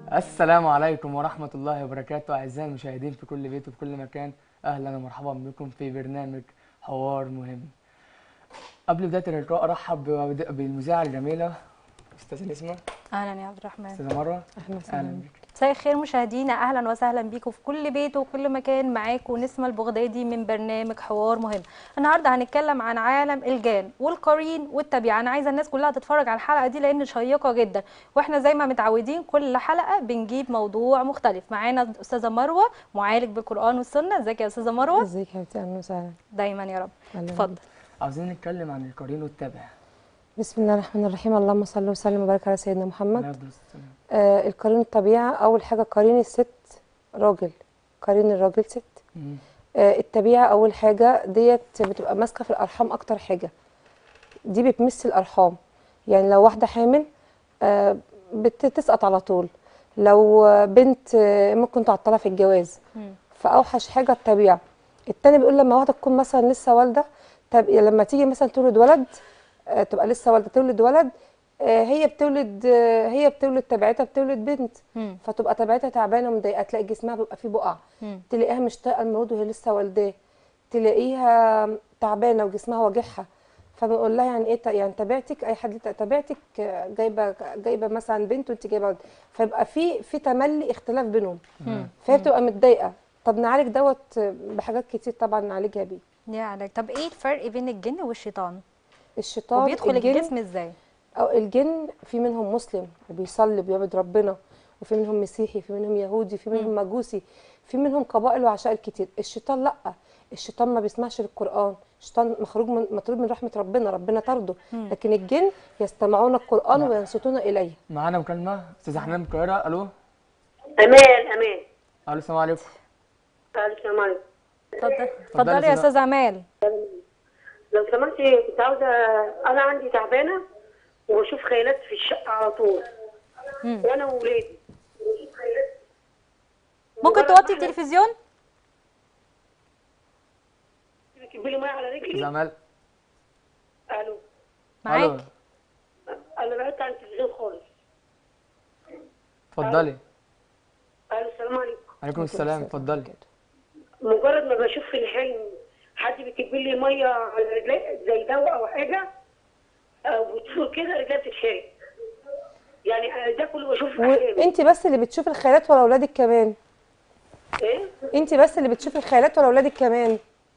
السلام عليكم ورحمة الله وبركاته أعزائي المشاهدين في كل بيت وفي كل مكان أهلا ومرحبا بكم في برنامج حوار مهم قبل بداية اللقاء أرحب بب- بالمذيعة الجميلة أستاذة نسمة اهلا يا عبد الرحمن أستاذة مروة اهلا أهلا وسهلا بك مساء الخير مشاهدينا اهلا وسهلا بيكم في كل بيت وكل مكان معاكم نسمة البغدادي من برنامج حوار مهم النهارده هنتكلم عن عالم الجان والقرين والتبيعه انا عايزه الناس كلها تتفرج على الحلقه دي لان شيقه جدا واحنا زي ما متعودين كل حلقه بنجيب موضوع مختلف معانا استاذه مروه معالج بالقران والسنه ازيك يا استاذه مروه ازيك يا حبيبتي اهلا وسهلا دايما يا رب أهلاً اتفضل بيك. عاوزين نتكلم عن القرين والتابع بسم الله الرحمن الرحيم اللهم صل وسلم وبارك على سيدنا محمد عليه الصلاة والسلام. آه القرين الطبيعه اول حاجه قرين الست راجل قرين الراجل ست مم. آه الطبيعه اول حاجه ديت بتبقى ماسكه في الارحام اكتر حاجه دي بتمس الارحام يعني لو واحده حامل آه بتسقط على طول لو آه، بنت آه، ممكن تعطلها في الجواز مم. فاوحش حاجه الطبيعه التاني بيقول لما واحده تكون مثلا لسه والده طب لما تيجي مثلا تولد ولد آه، تبقى لسه والده تولد ولد آه، هي بتولد آه، هي بتولد تبعتها بتولد بنت مم. فتبقى تبعتها تعبانه ومضايقه تلاقي جسمها بيبقى فيه بقع مم. تلاقيها مش طايقه المولود وهي لسه والداه تلاقيها تعبانه وجسمها واجعها فبنقول لها يعني ايه ت- يعني تبعتك اي حد يت- تبعتك آه، جايبه جايبه مثلا بنت وانت جايبه ولد فيبقى في في تملي اختلاف بينهم مم. فهي بتبقى متضايقه طب نعالج دوت بحاجات كتير طبعا نعالجها بيه يعني طب ايه الفرق بين الجن والشيطان الشيطان وبيدخل الجن الجسم ازاي او الجن في منهم مسلم وبيصلي وبيعبد ربنا وفي منهم مسيحي في منهم يهودي في منهم مجوسي في منهم قبائل وعشائر كتير الشيطان لا الشيطان ما بيسمعش للقران الشيطان مخروج من مطرود من رحمه ربنا ربنا طرده لكن الجن يستمعون القران وينصتون اليه معانا مكالمة أستاذة حنان من القاهرة ألو امان امان ألو السلام عليكم السلام عليكم اتفضل يا اتفضلي يا أستاذة. استاذ امال لو سمحتي كنت عاوزه انا عندي تعبانه وبشوف خيالات في الشقه على طول مم. وانا وولادي ممكن توطي التلفزيون بتجيبي لي ميه على أستاذة رجلي أمال الو معاك ألو انا بعدت عن التلفزيون خالص اتفضلي الو السلام عليكم عليكم السلام اتفضلي مجرد ما بشوف في الحلم حد بيكب لي ميه على رجلي زي دواء او حاجه او بتفور كده رجلي بتتحرق يعني أنا ده كله بشوفه في احلامي وانت بس اللي بتشوف الخيالات ولا اولادك كمان ايه انت بس اللي بتشوف الخيالات ولا اولادك كمان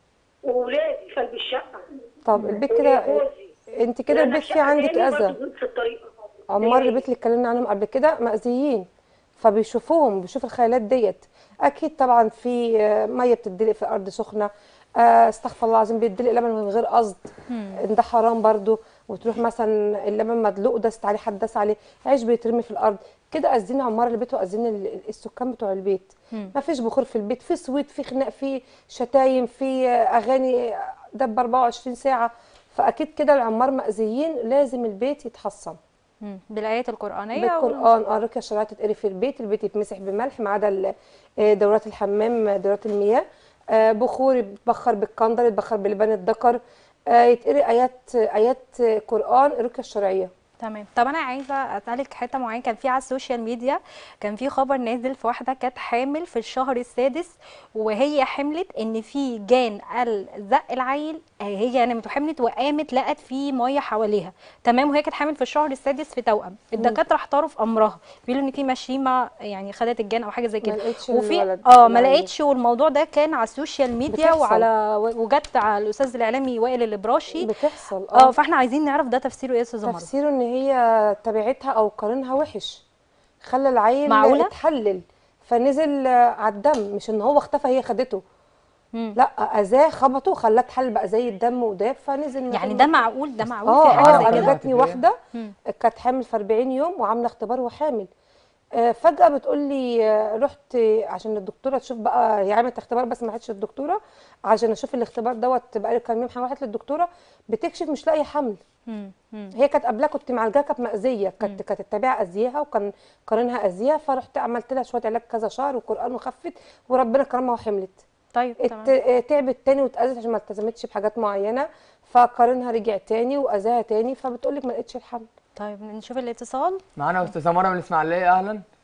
وولادي في قلب الشقه طب البيت كده وجوزي. انت كده لأن البيت فيه الشقة عندك تاني اذى برضه نفس الطريقه عمار إيه؟ البيت اللي اتكلمنا عنهم قبل كده مأذيين فبيشوفوهم بيشوفوا الخيالات ديت اكيد طبعا في آه، ميه بتدلق في الارض سخنه آه، استغفر الله العظيم بيدلق لبن من غير قصد ده حرام برضو وتروح مثلا اللبن مدلوق دست عليه حد داس عليه عيش بيترمي في الارض كده اذين عمار البيت واذين ال- السكان بتوع البيت ما فيش بخور في البيت في صويت في خناق في شتايم في آه، اغاني دب 24 ساعه فاكيد كده العمار مأذيين لازم البيت يتحصن مم. بالايات القرانيه وال- بالقران اه الرقيه الشرعيه تتقري في البيت البيت يتمسح بملح ما عدا ال- آه، دورات الحمام آه، دورات المياه آه، بخور يتبخر بالكندر يتبخر بلبان الذكر آه، يتقري ايات ايات آه، قران الرقيه الشرعيه تمام طب انا عايزه اسالك حته معينه كان في على السوشيال ميديا كان في خبر نازل في واحده كانت حامل في الشهر السادس وهي حملت ان في جان قال زق العيل آه، هي يعني حملت وقامت لقت في ميه حواليها تمام وهي كانت حامل في الشهر السادس في توأم الدكاتره احتاروا في امرها بيقولوا ان في مشيمه يعني خدت الجان او حاجه زي كده ما لقيتش وفي الولد اه ما العيل. لقيتش والموضوع ده كان على السوشيال ميديا بتحصل. وعلى وجت على الاستاذ الاعلامي وائل الابراشي بتحصل اه فاحنا عايزين نعرف ده تفسيره ايه يا استاذه مروه تفسيره ان هي تبعتها او قارنها وحش خلى العيل معقولة؟ اتحلل فنزل آه، على الدم مش ان هو اختفى هي خدته مم. لا اذاه خبطه خلاه اتحلل بقى زي الدم وداب فنزل من يعني غير ده ما- معقول ده معقول اه في حاجه اه زي انا كده جاتني واحده مم. كانت حامل في 40 يوم وعامله اختبار وحامل آه، فجاه بتقول لي آه، رحت عشان الدكتوره تشوف بقى هي عملت اختبار بس ما راحتش للدكتوره عشان اشوف الاختبار دوت بقى لي كام يوم حامل راحت للدكتوره بتكشف مش لاقيه حمل مم. مم. هي كانت قبلها كنت معالجاها كانت مأذيه كانت كانت التابعه اذياها وكان قارنها اذيها فرحت عملت لها شويه علاج كذا شهر وقران وخفت وربنا كرمها وحملت طيب ات- تمام آه، تعبت تاني واتأذت عشان ما التزمتش بحاجات معينه فقارنها رجع تاني واذاها تاني فبتقول لك ما لقيتش الحمل طيب نشوف الاتصال معانا أستاذة مرة من الإسماعيلية أهلا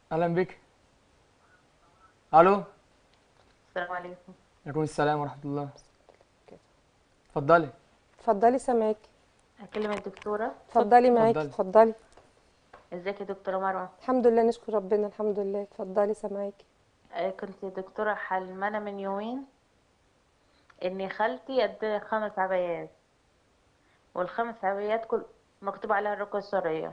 اهلا بك الو السلام عليكم عليكم السلام ورحمه الله اتفضلي اتفضلي سامعاكي هكلم الدكتورة اتفضلي معاكي اتفضلي. اتفضلي ازيك يا دكتورة مروة الحمد لله نشكر ربنا الحمد لله اتفضلي سامعاكي آه، كنت دكتورة حلمانة من يومين ان خالتي قد خمس عبايات والخمس عبايات كل مكتوب عليها الرقية الشرعية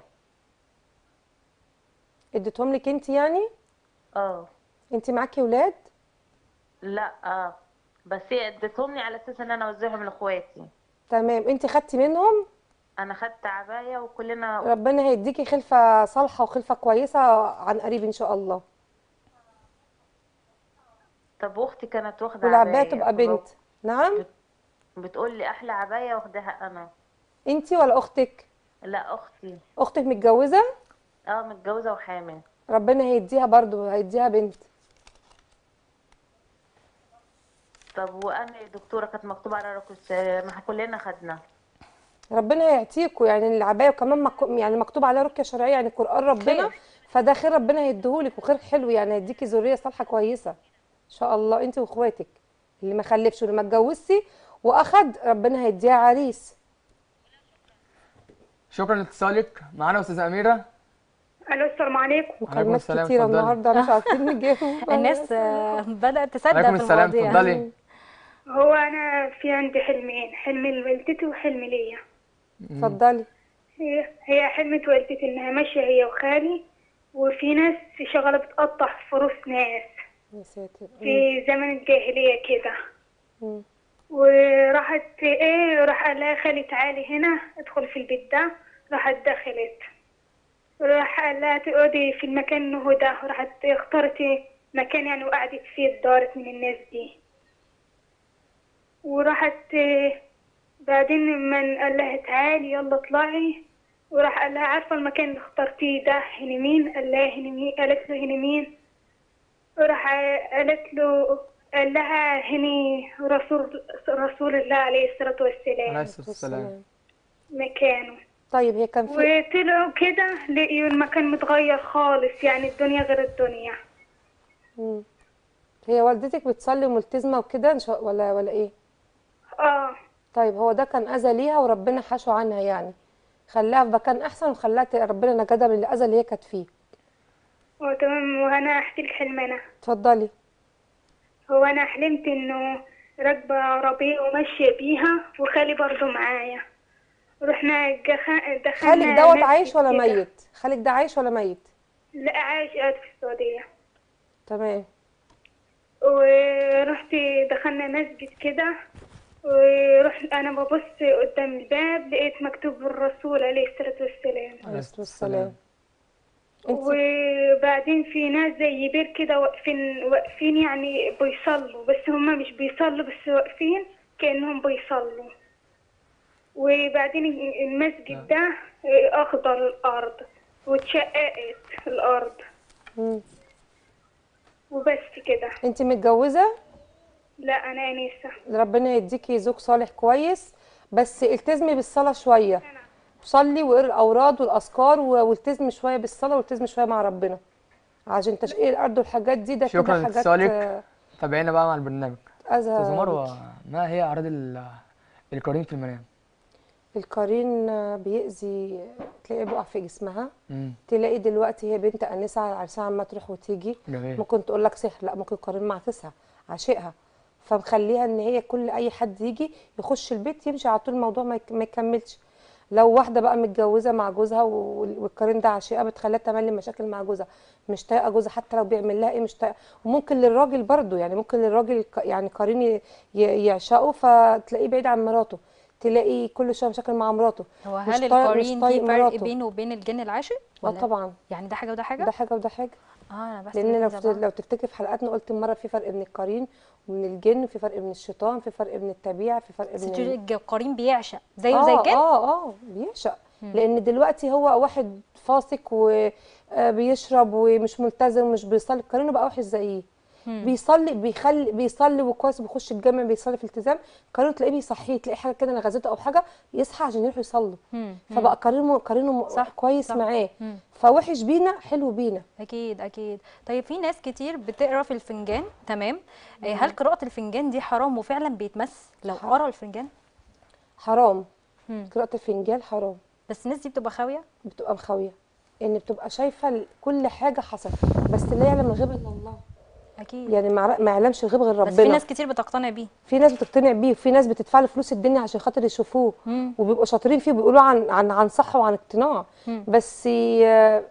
اديتهم لك انت يعني اه انت معاكي ولاد لا اه بس هي ادتهم لي على اساس ان انا اوزعهم لاخواتي تمام انت خدتي منهم انا خدت عباية وكلنا ربنا هيديكي خلفة صالحة وخلفة كويسة عن قريب ان شاء الله طب واختي كانت واخدة والعباية عباية تبقى بنت نعم بتقول لي احلى عباية واخداها انا انت ولا اختك لا اختي اختك متجوزة اه متجوزة وحامل ربنا هيديها برضو هيديها بنت طب وانا يا دكتورة كانت مكتوب على الرقية الشرعية ما احنا كلنا خدنا ربنا هيعطيكوا يعني العباية وكمان مك... يعني مكتوب عليها رقية شرعية يعني قرآن ربنا خير. فده خير ربنا هيديهولك وخير حلو يعني هيديكي ذرية صالحة كويسة ان شاء الله انت واخواتك اللي ما خلفش واللي ما اتجوزتي واخد ربنا هيديها عريس شكرا لاتصالك معانا استاذه اميره الو السلام عليكم مكالمات السلام، كتيرة اتفضلي. النهارده مش عارفين نجيبهم الناس آه، بدأت تصدق عليكم في السلام المواضيع اتفضلي هو انا في عندي حلمين حلم لوالدتي وحلم ليا اتفضلي هي هي حلمت والدتي انها ماشيه هي وخالي وفي ناس شغاله بتقطع فروس ناس يا ساتر في زمن الجاهليه كده مم. وراحت ايه راح قال لها خالي تعالي هنا ادخل في البيت ده راحت دخلت راح قال لها تقعدي في المكان انه ده راحت اختارت مكان يعني وقعدت فيه اتدارت من الناس دي وراحت إيه، بعدين من قال لها تعالي يلا اطلعي وراح قال لها عارفة المكان اللي اخترتيه ده هنا مين قال لها هنا مين قالت له هنا مين راح قالت له قال لها هني رسول رسول الله عليه الصلاة عليه والسلام الصلاه والسلام مكانه طيب هي كان في وطلعوا كده لقيوا المكان متغير خالص يعني الدنيا غير الدنيا مم. هي والدتك بتصلي وملتزمة وكده إن شاء ولا ولا ايه اه طيب هو ده كان اذى ليها وربنا حاشو عنها يعني خلاها في مكان احسن وخلاها ت- ربنا نجدها من الاذى اللي هي كانت فيه هو تمام وانا احكي لك حلم انا اتفضلي هو انا حلمت انه راكبة عربية وماشية بيها وخالي برضو معايا رحنا جخ- دخلنا خالك دوت مسجد عايش ولا كده. ميت خالك ده عايش ولا ميت لا عايش قاعد في السعودية تمام ورحت دخلنا مسجد كده ورحت انا ببص قدام الباب لقيت مكتوب الرسول عليه الصلاة والسلام عليه الصلاه والسلام انت وبعدين في ناس زي بير كده واقفين واقفين يعني بيصلوا بس هما مش بيصلوا بس واقفين كأنهم بيصلوا وبعدين المسجد ده أخضر الأرض واتشققت الأرض مم. وبس كده انت متجوزه لا أنا أنسة ربنا يديكي زوج صالح كويس بس التزمي بالصلاه شويه صلي واقري الاوراد والاذكار و- والتزمي شويه بالصلاه والتزمي شويه مع ربنا عشان تشقيق الارض والحاجات دي ده شكراً كده حاجات لاتصالك. آه، تابعينا بقى مع البرنامج اذى استاذ مروه ليكي. ما هي اعراض ال- القرين في المنام القرين آه، بيأذي تلاقيه بيقع في جسمها امم تلاقي دلوقتي هي بنت انسه عرسها عماله تروح وتيجي جميل ممكن تقول لك سحر لا ممكن قرين مع تسعه عاشقها فمخليها ان هي كل اي حد يجي يخش البيت يمشي على طول الموضوع ما يك- ما يكملش لو واحده بقى متجوزه مع جوزها وال- والقرين ده عاشقها بتخليها تملي مشاكل مع جوزها مش طايقه جوزها حتى لو بيعمل لها ايه مش طايقه وممكن للراجل برضو يعني ممكن للراجل ك- يعني قرين ي- ي- يعشقه فتلاقيه بعيد عن مراته تلاقي كل شويه مشاكل مع مراته هو مش هل طايق- مش القرين طايق في فرق مراته. بينه وبين الجن العاشق اه ولا طبعا يعني ده حاجه وده حاجه ده حاجه وده حاجه اه انا بس لان لو زي فت- بعض. لو تفتكر في حلقاتنا قلت مره في فرق بين القرين ومن الجن في فرق بين الشيطان في فرق بين التبيع في فرق بس بين بتقولي ال- الج- القرين بيعشق زيه اه زي الجن اه اه بيعشق لان دلوقتي هو واحد فاسق وبيشرب ومش ملتزم ومش بيصلي قرينه بقى وحش زيه بيصلي بيخلي بيصلي وكويس بيخش الجامع بيصلي في التزام قارنه تلاقيه بيصحيه تلاقي حاجه كده نغزته او حاجه يصحى عشان يروحوا يصلوا مم. فبقى قارنه قارنه صح، كويس صح. معاه مم. فوحش بينا حلو بينا اكيد اكيد طيب في ناس كتير بتقرا في الفنجان تمام آه، هل قراءه الفنجان دي حرام وفعلا بيتمس لو حرام. قرا الفنجان حرام مم. قراءه الفنجان حرام بس الناس دي بتبقى خاويه بتبقى مخاويه ان بتبقى شايفه ال- كل حاجه حصلت بس لا يعلم الغيب الا الله اكيد يعني ما ما يعلمش الغيب غير ربنا بس في ناس كتير بتقتنع بيه في ناس بتقتنع بيه وفي ناس بتدفع له فلوس الدنيا عشان خاطر يشوفوه مم. وبيبقوا شاطرين فيه بيقولوا عن عن عن صح وعن اقتناع مم. بس آه،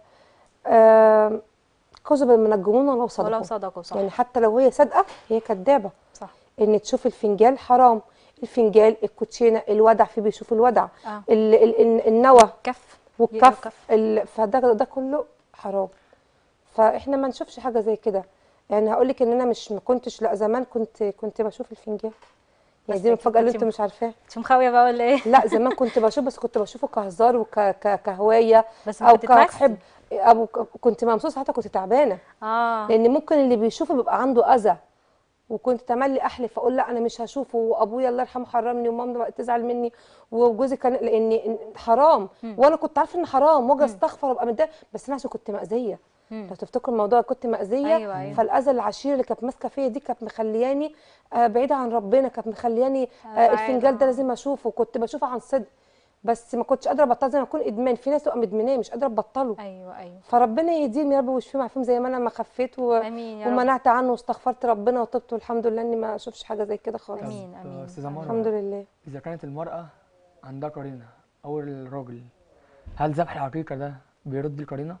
آه، كذب المنجمون ولو صدقوا ولو صدقوا صح يعني حتى لو هي صادقه هي كدابه صح ان تشوف الفنجان حرام الفنجان الكوتشينه الودع فيه بيشوف الودع آه. ال ال ال النوى كف والكف كف. ال- فده ده كله حرام فاحنا ما نشوفش حاجه زي كده يعني هقول لك ان انا مش ما كنتش لا زمان كنت كنت بشوف الفنجان يعني بس دي المفاجاه اللي كنت انت م- مش عارفاها مش مخاويه بقى ولا ايه لا زمان كنت بشوف بس كنت بشوفه كهزار وكهوايه بس ما او بتتمسي. كحب او ك- كنت ممسوسه حتى كنت تعبانه اه لان ممكن اللي بيشوفه بيبقى عنده اذى وكنت تملي احلف اقول لا انا مش هشوفه وابويا الله يرحمه حرمني ومامتي بقت تزعل مني وجوزي كان لان حرام وانا كنت عارفه ان حرام واجي استغفر وابقى متضايقه بس انا عشان كنت مأذيه لو تفتكروا الموضوع كنت مأذيه أيوة، أيوة. فالاذى العشيره اللي كانت ماسكه فيا دي كانت مخلياني آه، بعيده عن ربنا كانت مخلياني آه، بعيدة. الفنجان ده لازم اشوفه كنت بشوفه عن صدق بس ما كنتش قادره ابطله زي ما يكون ادمان في ناس تبقى مدمناه مش قادره تبطله ايوه ايوه فربنا يهديهم يا رب ويشفيهم عارفين زي ما انا ما خفيت و... آمين يا رب. ومنعت عنه واستغفرت ربنا وتبت والحمد لله اني ما اشوفش حاجه زي كده خالص امين طب، امين استاذه مروه الحمد لله اذا كانت المراه عندها قرينه او الراجل هل ذبح العقيقه ده بيرد القرينه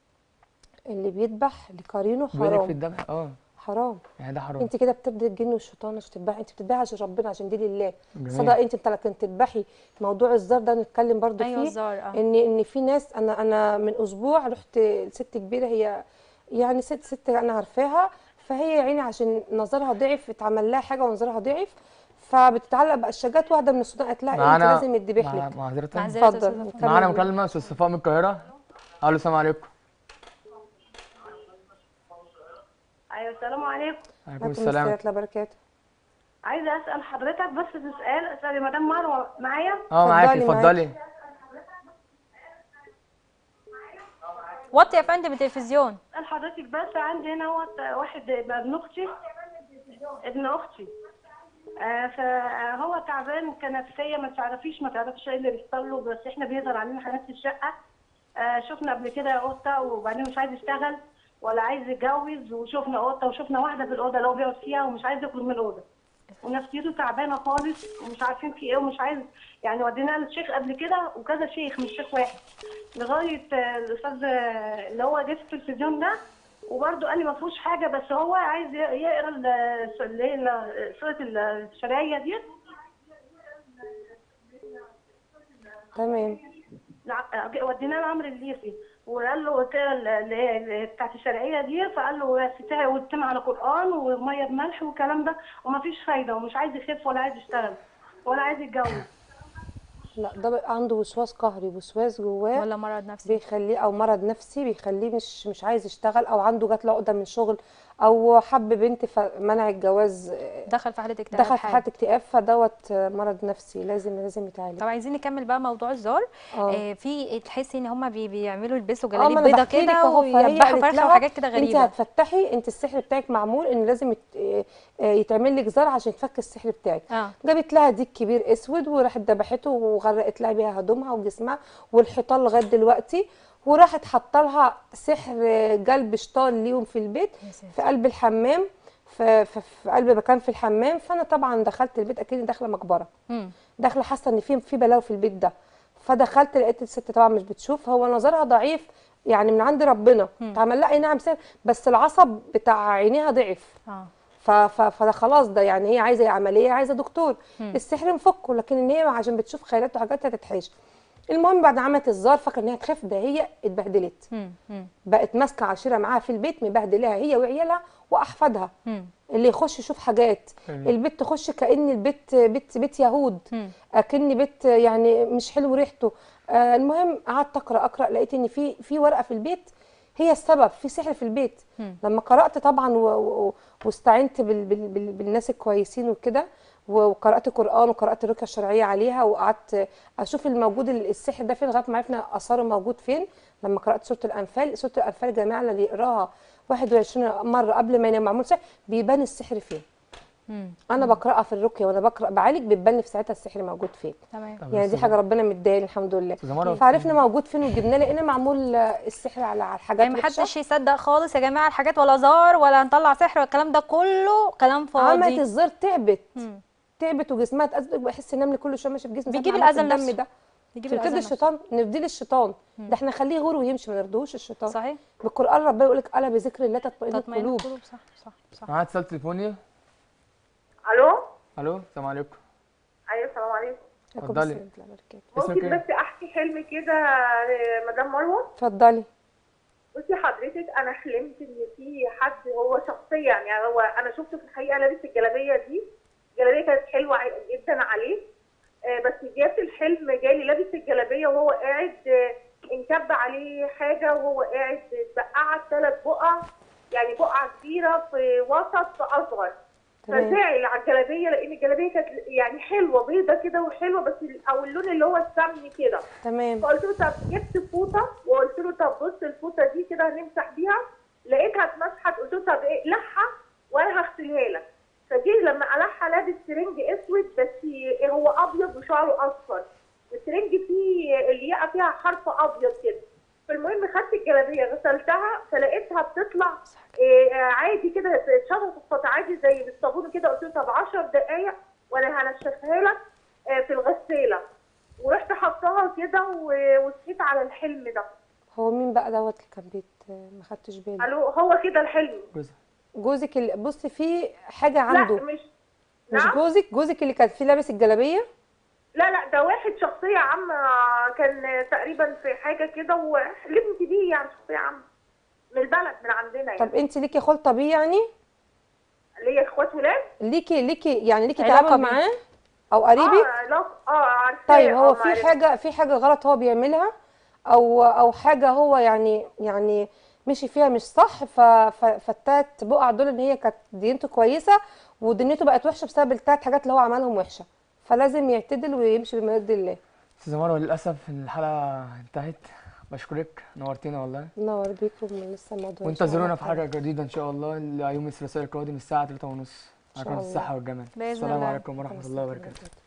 اللي بيذبح لقرينه بيقول لك في حرام الذبح اه حرام يعني ده حرام انت كده بترضي الجن والشيطان عشان تذبحي انت بتذبحي عشان ربنا عشان دي لله جميل. صدق انت انت لكن تذبحي موضوع الزار ده نتكلم برضو ايوه فيه الزار اه ان ان في ناس انا انا من اسبوع رحت لست كبيره هي يعني ست ست انا عارفاها فهي يا عيني عشان نظرها ضعف اتعمل لها حاجه ونظرها ضعف فبتتعلق بقشاجات واحده من السودان قالت لها انت معانا لازم يتذبح مع- لك معذرة معذرة اتفضل أستاذة نكمل. معانا مكالمة أستاذ صفاء من القاهرة ألو السلام عليكم ايوه السلام عليكم عليكم عليكم السلام ورحمه الله وبركاته عايزه اسال حضرتك بس سؤال اسال مدام مروه معايا اه معاكي اتفضلي، اتفضلي وطي يا فندم التلفزيون اسال حضرتك بس عندي هنا وقت واحد ابن اختي ابن اختي آه فهو تعبان كنفسيه ما تعرفيش ما تعرفش ايه اللي بيحصل له بس احنا بيظهر علينا حاجات في الشقه آه شفنا قبل كده قطه وبعدين مش عايز يشتغل ولا عايز يتجوز وشفنا قطه وشفنا واحده في الاوضه اللي هو بيقعد فيها ومش عايز يخرج من الاوضه ونفسيته تعبانه خالص ومش عارفين في ايه ومش عايز يعني وديناه للشيخ قبل كده وكذا شيخ مش شيخ واحد لغايه آه، الاستاذ آه، اللي هو جه في التلفزيون ده وبرده قال لي ما فيهوش حاجه بس هو عايز ي- يقرا ال- اللي هي ال- سوره الشرعيه دي تمام نع- وديناه لعمرو الليثي وقال له تقرا ال- اللي هي اللي بتاعت الشرعيه دي فقال له ستها وتتم على قران وميه بملح والكلام ده ومفيش فايده ومش عايز يخف ولا عايز يشتغل ولا عايز يتجوز لا ده بقى عنده وسواس قهري وسواس جواه ولا مرض نفسي بيخليه او مرض نفسي بيخليه مش مش عايز يشتغل او عنده جات له عقده من شغل او حب بنت فمنع الجواز دخل في حاله اكتئاب دخل في حاد. حاله اكتئاب فدوت مرض نفسي لازم لازم يتعالج طب عايزين نكمل بقى موضوع الزار اه. آه في تحسي ان هم بي بيعملوا يلبسوا اه ما جلاليب انا بيضه بحكي لك كده اهو فهي ويذبحوا قالت فرخه لها وحاجات كده انت غريبه هتفتحي انت السحر بتاعك معمول ان لازم يت- اه اه يتعمل لك زر عشان تفك السحر بتاعك اه جابت لها ديك كبير اسود وراحت ذبحته وغرقت لها بيها هدومها وجسمها والحيطان لغايه دلوقتي وراحت حاطه لها سحر قلب شيطان ليهم في البيت يا ساتر. في قلب الحمام في, في, في قلب مكان في الحمام فانا طبعا دخلت البيت اكيد داخله مقبره مم. داخله حاسه ان في في بلاوي في البيت ده فدخلت لقيت الست طبعا مش بتشوف هو نظرها ضعيف يعني من عند ربنا اتعمل لها اي نعم سحر بس العصب بتاع عينيها ضعف اه ف- ف- فده خلاص ده يعني هي عايزه عمليه عايزه دكتور السحر مفكه لكن ان هي عشان بتشوف خيالات وحاجات هتتحاش المهم بعد ما عملت الزار فاكره ان هي تخف ده هي اتبهدلت مم. مم. بقت ماسكه عشيره معاها في البيت مبهدلاها هي وعيالها واحفادها مم. اللي يخش يشوف حاجات جميل. البيت تخش كأن البيت بيت بيت يهود مم. اكن بيت يعني مش حلو ريحته آه المهم قعدت اقرا اقرا لقيت ان في في ورقه في البيت هي السبب في سحر في البيت مم. لما قرات طبعا و... و... واستعنت بال... بال... بال... بالناس الكويسين وكده و- وقرات قران وقرات الرقيه الشرعيه عليها وقعدت اشوف الموجود ال- السحر ده فين لغايه ما عرفنا اثاره موجود فين لما قرات سوره الانفال سوره الانفال يا جماعه اللي يقراها 21 مره قبل ما ينام معمول سحر بيبان السحر فين مم. انا بقراها في الرقيه وانا بقرا بعالج بيبان لي في ساعتها السحر موجود فين تمام طب يعني بس دي حاجه ربنا مديها الحمد لله أستاذة مروة، فعرفنا موجود فين وجبنا لقينا معمول آه، السحر على على الحاجات يعني الوحشة. محدش يصدق خالص يا جماعه الحاجات ولا زار ولا نطلع سحر والكلام ده كله كلام عملت فاضي الزر تعبت مم. تعبت وجسمها اتأذى بحس النمل كله شويه ماشي في جسمي بيجيب ساعة ما عملت الأذى الدم لنفسه. ده يجيب تبتدي الأذى نفسه. الشيطان نفدي الشيطان ده احنا نخليه يغور ويمشي ما نرضوش الشيطان صحيح بالقران ربنا يقول لك الا بذكر الله تطمئن تطمئن القلوب القلوب صح صح صح معايا اتصال تليفوني الو الو السلام عليكم ايوه السلام عليكم عليكم اتفضلي. السلام ورحمة الله وبركاته. اسمك ممكن ايه؟ بس احكي حلم كده مدام مروه اتفضلي بصي حضرتك انا حلمت ان في حد هو شخصيا يعني هو انا شفته في الحقيقه لابس الجلابيه دي الجلابيه كانت حلوه ع- جدا عليه آه، بس جات الحلم جالي لابس الجلابيه وهو قاعد آه، انكب عليه حاجه وهو قاعد بقعت ثلاث بقع يعني بقعه كبيره في وسط اصغر تمام. فزعل على الجلابيه لان الجلابيه كانت يعني حلوه بيضه كده وحلوه بس ال- او اللون اللي هو السمني كده تمام فقلت له طب جبت فوطه وقلت له طب بص الفوطه دي كده هنمسح بيها لقيتها اتمسحت قلت له طب ايه لحها وانا هغسلها لك فجه لما قلعها لابس ترنج اسود بس ي- هو ابيض وشعره اصفر الترنج فيه الياقه فيها حرف ابيض كده فالمهم خدت الجلابيه غسلتها فلقيتها بتطلع إيه عادي كده اتشطفت عادي زي بالصابون كده قلت له طب 10 دقائق وانا هنشفها لك آه، في الغساله ورحت حطاها كده و- وصحيت على الحلم ده هو مين بقى دوت اللي كان بيت ما خدتش بالي الو هو كده الحلم جوزها جوزك اللي بصي في حاجه لا عنده مش مش نعم جوزك جوزك اللي كان فيه لابس الجلابيه لا لا ده واحد شخصية عامة كان تقريبا في حاجة كده وحلمت بيه يعني شخصية عامة من البلد من عندنا يعني طب انت ليكي خلطه بيه يعني ليا اخوات ولاد ليكي ليكي يعني ليكي علاقة تعامل بيه. معاه او قريبك اه لا اه عارفاه طيب آه، هو في معرفة. حاجة في حاجة غلط هو بيعملها أو أو حاجة هو يعني يعني مشي فيها مش صح ف- ف- فالتلات بقع دول إن هي كانت دينته كويسة ودنيته بقت وحشة بسبب التلات حاجات اللي هو عملهم وحشة فلازم يعتدل ويمشي بما يرضي الله استاذة مروة للأسف الحلقة انتهت بشكرك نورتينا والله نور بيكم من لسه الموضوع إن وانتظرونا شاء الله في حلقة جديدة إن شاء الله يوم الثلاثاء القادم الساعة 3:30 شاء على قناة الله. الصحة والجمال بإذن السلام الله. عليكم ورحمة الله وبركاته وبركاته